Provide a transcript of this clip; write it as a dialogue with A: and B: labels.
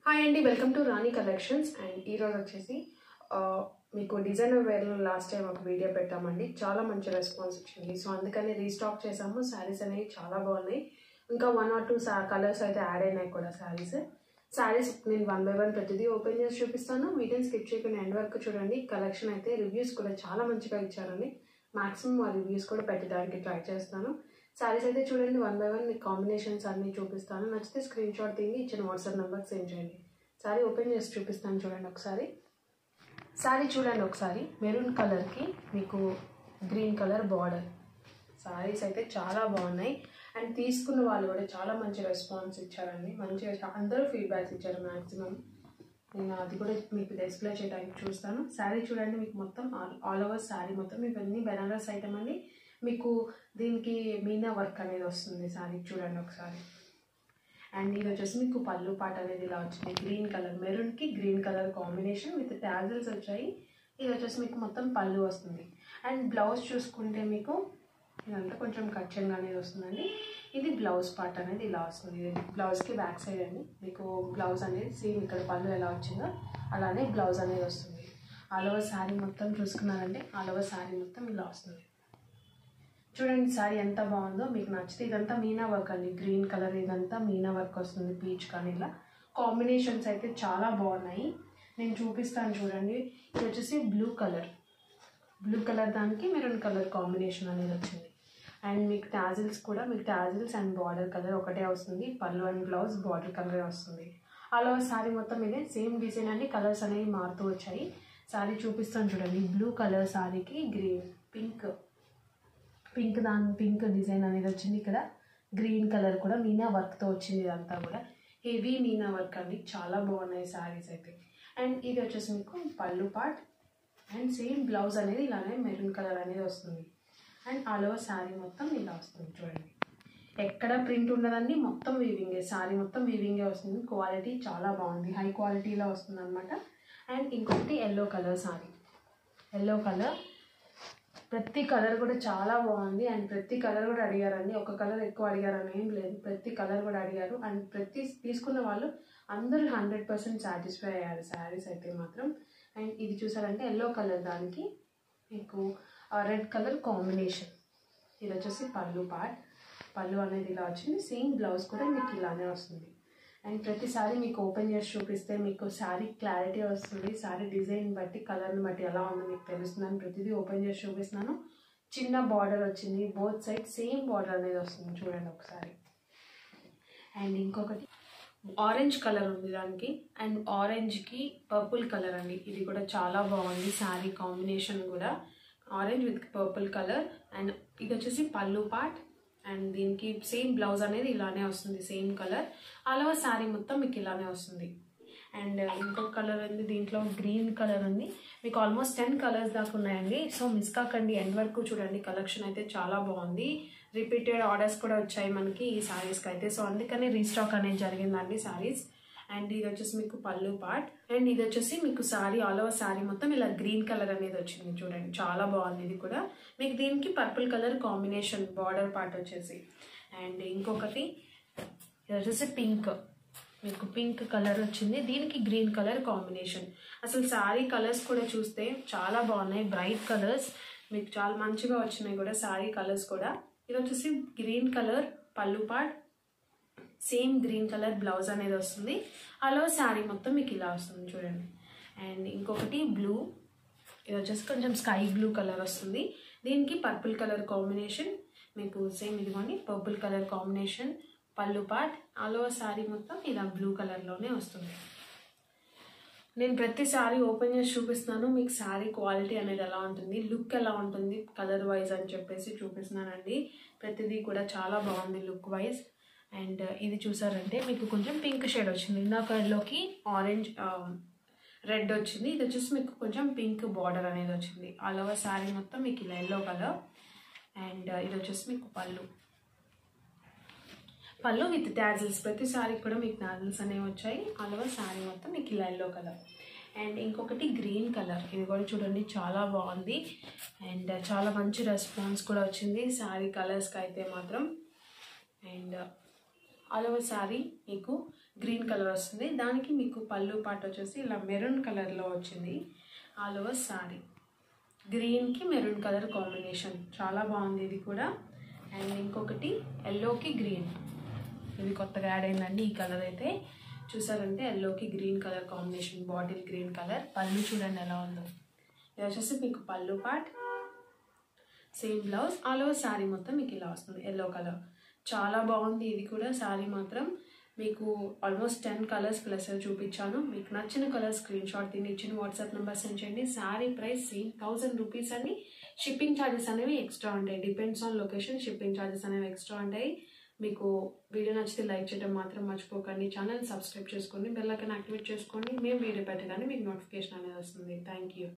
A: hi అండి welcome to Rani collections and ఈరోజు వచ్చేసి ఆ, మీకు డిజైనర్ వేర్లో లాస్ట్ టైం ఒక వీడియో పెట్టామండి చాలా మంచి రెస్పాన్స్ వచ్చింది సో అందుకని రీస్టాక్ చేసాము శారీస్ అనేవి చాలా బాగున్నాయి ఇంకా వన్ ఆర్ టూ కలర్స్ అయితే యాడ్ అయినాయి కూడా శారీస్ శారీస్ నేను వన్ బై వన్ ప్రతిదీ ఓపెన్ చేసి చూపిస్తాను వీడియోని స్కిప్ చేయకుండా ఎండ్ వరకు చూడండి కలెక్షన్ అయితే రివ్యూస్ కూడా చాలా మంచిగా ఇచ్చారండి మాక్సిమం ఆ రివ్యూస్ కూడా పెట్టడానికి ట్రై చేస్తాను శారీస్ అయితే చూడండి వన్ బై వన్ మీకు కాంబినేషన్స్ అన్ని చూపిస్తాను నచ్చితే స్క్రీన్ షాట్ తీసి ఇచ్చిన వాట్సాప్ నెంబర్కి సెండ్ చేయండి శారీ ఓపెన్ చేసి చూపిస్తాను చూడండి ఒకసారి శారీ చూడండి ఒకసారి మెరూన్ కలర్కి మీకు గ్రీన్ కలర్ బార్డర్ శారీస్ అయితే చాలా బాగున్నాయి అండ్ తీసుకున్న వాళ్ళు కూడా చాలా మంచి రెస్పాన్స్ ఇచ్చారండి మంచిగా అందరూ ఫీడ్బ్యాక్స్ ఇచ్చారు మ్యాక్సిమం నేను అది కూడా మీకు డిస్ప్లే చేయడానికి చూస్తాను శారీ చూడండి మీకు మొత్తం ఆల్ ఆల్ ఓవర్ శారీ మొత్తం ఇవన్నీ బెనారస్ ఐటమ్ అండి మీకు దీనికి మీనా వర్క్ అనేది వస్తుంది శారీ చూడండి ఒకసారి అండ్ ఇది వచ్చేసి మీకు పళ్ళు పాట అనేది ఇలా వచ్చింది గ్రీన్ కలర్ మెరూన్కి green colour combination with tassels వచ్చాయి ఇది వచ్చేసి మీకు మొత్తం పళ్ళు వస్తుంది అండ్ బ్లౌజ్ చూసుకుంటే మీకు ఇదంతా కొంచెం కచ్చంగా అనేది వస్తుందండి ఇది బ్లౌజ్ పార్ట్ అనేది ఇలా వస్తుంది ఇది బ్లౌజ్కి బ్యాక్ సైడ్ అండి మీకు బ్లౌజ్ అనేది సేమ్ ఇక్కడ పళ్ళు ఎలా వచ్చిందో అలానే బ్లౌజ్ అనేది వస్తుంది ఆల్ ఓవర్ శారీ మొత్తం చూసుకున్నారంటే ఆల్ ఓవర్ శారీ మొత్తం ఇలా వస్తుంది చూడండి సారీ ఎంత బాగుందో మీకు నచ్చితే ఇదంతా మీనా వర్క్ అండి గ్రీన్ కలర్ ఇదంతా మీనా వర్క్ వస్తుంది పీచ్ కానీ ఇలా కాంబినేషన్స్ అయితే చాలా బాగున్నాయి నేను చూపిస్తాను చూడండి ఇది వచ్చేసి బ్లూ కలర్ బ్లూ కలర్ దానికి మెరూన్ కలర్ కాంబినేషన్ అనేది వచ్చింది అండ్ మీకు టాజిల్స్ కూడా మీకు టాజిల్స్ అండ్ బార్డర్ కలర్ ఒకటే వస్తుంది పళ్ళు అండ్ బ్లౌజ్ బార్డర్ కలరే వస్తుంది అలా శారీ మొత్తం ఇదే సేమ్ డిజైన్ అండి కలర్స్ అనేవి మారుతూ వచ్చాయి శారీ చూపిస్తాను చూడండి బ్లూ కలర్ శారీకి గ్రీన్ పింక్ పింక్ దాని పింక్ డిజైన్ అనేది వచ్చింది ఇక్కడ గ్రీన్ కలర్ కూడా మీనా వర్క్తో వచ్చింది ఇదంతా కూడా హెవీ మీనా వర్క్ అండి చాలా బాగున్నాయి శారీస్ అయితే అండ్ ఇది వచ్చేసి మీకు pallu part and same blouse అనేది ఇలానే మెరూన్ కలర్ అనేది వస్తుంది అండ్ ఆల్ ఓవర్ శారీ మొత్తం ఇలా వస్తుంది చూడండి ఎక్కడ ప్రింట్ ఉండదండి మొత్తం వీవింగే శారీ మొత్తం వీవింగే వస్తుంది క్వాలిటీ చాలా బాగుంది హై క్వాలిటీలో వస్తుంది అనమాట అండ్ ఇంకొకటి yellow colour sari yellow colour ప్రతి కలర్ కూడా చాలా బాగుంది అండ్ ప్రతి కలర్ కూడా అడిగారండి ఒక కలర్ ఎక్కువ అడిగారని ఏం లేదు ప్రతి కలర్ కూడా అడిగారు అండ్ ప్రతి తీసుకున్న వాళ్ళు అందరూ హండ్రెడ్ పర్సెంట్ సాటిస్ఫై అయ్యారు శారీస్ అయితే మాత్రం అండ్ ఇది చూసారంటే ఎల్లో కలర్ దానికి మీకు రెడ్ కలర్ కాంబినేషన్ ఇది వచ్చేసి పళ్ళు పార్ట్ పళ్ళు అనేది ఇలా వచ్చింది సేమ్ బ్లౌజ్ కూడా మీకు ఇలానే వస్తుంది అండ్ ప్రతిసారి మీకు ఓపెన్ చేసి చూపిస్తే మీకు శారీ క్లారిటీ వస్తుంది శారీ డిజైన్ బట్టి కలర్ని బట్టి ఎలా ఉందో మీకు తెలుస్తుందని ప్రతిదీ ఓపెన్ చేసి చూపిస్తున్నాను చిన్న బార్డర్ వచ్చింది బోత్ సైడ్ సేమ్ బార్డర్ అనేది వస్తుంది చూడండి ఒకసారి అండ్ ఇంకొకటి ఆరెంజ్ కలర్ ఉంది దానికి అండ్ ఆరెంజ్కి పర్పుల్ కలర్ అండి ఇది కూడా చాలా బాగుంది శారీ కాంబినేషన్ కూడా orange with purple colour and ఇది వచ్చేసి పళ్ళు పార్ట్ అండ్ దీనికి సేమ్ బ్లౌజ్ అనేది ఇలానే వస్తుంది సేమ్ కలర్ అలా శారీ మొత్తం మీకు ఇలానే వస్తుంది అండ్ ఇంకొక కలర్ ఉంది దీంట్లో గ్రీన్ కలర్ ఉంది మీకు ఆల్మోస్ట్ టెన్ కలర్స్ దాకా ఉన్నాయండి సో మిస్ కాకండి ఎండ్ వరకు చూడండి కలెక్షన్ అయితే చాలా బాగుంది రిపీటెడ్ ఆర్డర్స్ కూడా వచ్చాయి మనకి ఈ శారీస్కి అయితే సో అందుకనే రీస్టాక్ అనేది జరిగిందండి శారీస్ అండ్ ఇది వచ్చేసి మీకు పళ్ళు పార్ట్ అండ్ ఇది వచ్చేసి మీకు శారీ ఆల్ ఓవర్ శారీ మొత్తం ఇలా గ్రీన్ కలర్ అనేది వచ్చింది చూడండి చాలా బాగుంది ఇది కూడా మీకు దీనికి purple colour combination border part వచ్చేసి అండ్ ఇంకొకటి ఇది వచ్చేసి పింక్ మీకు పింక్ కలర్ వచ్చింది దీనికి గ్రీన్ కలర్ కాంబినేషన్ అసలు శారీ కలర్స్ కూడా చూస్తే చాలా బాగున్నాయి బ్రైట్ కలర్స్ మీకు చాలా మంచిగా వచ్చినాయి కూడా శారీ కలర్స్ కూడా ఇది వచ్చేసి green colour pallu part same green colour blouse అనేది వస్తుంది అలా శారీ మొత్తం మీకు ఇలా వస్తుంది చూడండి అండ్ ఇంకొకటి బ్లూ ఇది వచ్చేసి కొంచెం స్కై బ్లూ కలర్ వస్తుంది దీనికి పర్పుల్ కలర్ కాంబినేషన్ మీకు సేమ్ ఇదిగోండి purple colour combination pallu part all over sari మొత్తం ఇలా బ్లూ కలర్లోనే వస్తుంది నేను ప్రతి శారీ ఓపెన్ చేసి చూపిస్తున్నాను మీకు శారీ క్వాలిటీ అనేది ఎలా ఉంటుంది లుక్ ఎలా ఉంటుంది కలర్ వైజ్ అని చెప్పేసి చూపిస్తున్నానండి ప్రతిదీ కూడా చాలా బాగుంది లుక్ వైజ్ అండ్ ఇది చూసారంటే మీకు కొంచెం పింక్ షేడ్ వచ్చింది ఇందాక ఎల్లోకి ఆరెంజ్ రెడ్ వచ్చింది ఇది వచ్చేసి మీకు కొంచెం పింక్ బార్డర్ అనేది వచ్చింది ఆల్ ఓవర్ శారీ మొత్తం మీకు ఇలా ఎల్లో కలర్ అండ్ ఇది వచ్చేసి మీకు పళ్ళు పళ్ళు విత్ ట్యాజిల్స్ ప్రతి శారీ కూడా మీకు ట్యాజిల్స్ అనేవి వచ్చాయి ఆల్ ఓవర్ శారీ మొత్తం మీకు ఇలా ఎల్లో కలర్ అండ్ ఇంకొకటి గ్రీన్ కలర్ ఇది కూడా చూడండి చాలా బాగుంది అండ్ చాలా మంచి రెస్పాన్స్ కూడా వచ్చింది శారీ కలర్స్కి అయితే మాత్రం అండ్ ఆల్ ఓవర్ శారీ మీకు గ్రీన్ కలర్ వస్తుంది దానికి మీకు పళ్ళు పాట వచ్చేసి ఇలా మెరూన్ కలర్లో వచ్చింది ఆల్ ఓవర్ సారీ గ్రీన్కి మెరూన్ కలర్ కాంబినేషన్ చాలా బాగుంది ఇది కూడా అండ్ ఇంకొకటి ఎల్లోకి గ్రీన్ ఇది కొత్తగా యాడ్ అయిందండి ఈ కలర్ అయితే చూసారంటే ఎల్లోకి green colour combination bottle green colour pallu చూడండి ఎలా ఉందో ఇది వచ్చేసి మీకు pallu part same blouse all over sari మొత్తం మీకు ఇలా వస్తుంది ఎల్లో కలర్ చాలా బాగుంది ఇది కూడా శారీ మాత్రం మీకు ఆల్మోస్ట్ టెన్ కలర్స్ ప్లస్ చూపించాను మీకు నచ్చిన కలర్ స్క్రీన్ షాట్ తిని ఇచ్చిన వాట్సాప్ నెంబర్ సెండ్ చేయండి sari price same thousand rupees అని షిప్పింగ్ ఛార్జెస్ అనేవి ఎక్స్ట్రా ఉంటాయి depends on location shipping charges అనేవి ఎక్స్ట్రా ఉంటాయి మీకు వీడియో నచ్చితే లైక్ చేయడం మాత్రం మర్చిపోకండి ఛానల్ సబ్స్క్రైబ్ చేసుకోండి బెల్ ఐకాన్ యాక్టివేట్ చేసుకోండి మేము వీడియో పెట్టగానే మీకు నోటిఫికేషన్ అనేది వస్తుంది థ్యాంక్ యూ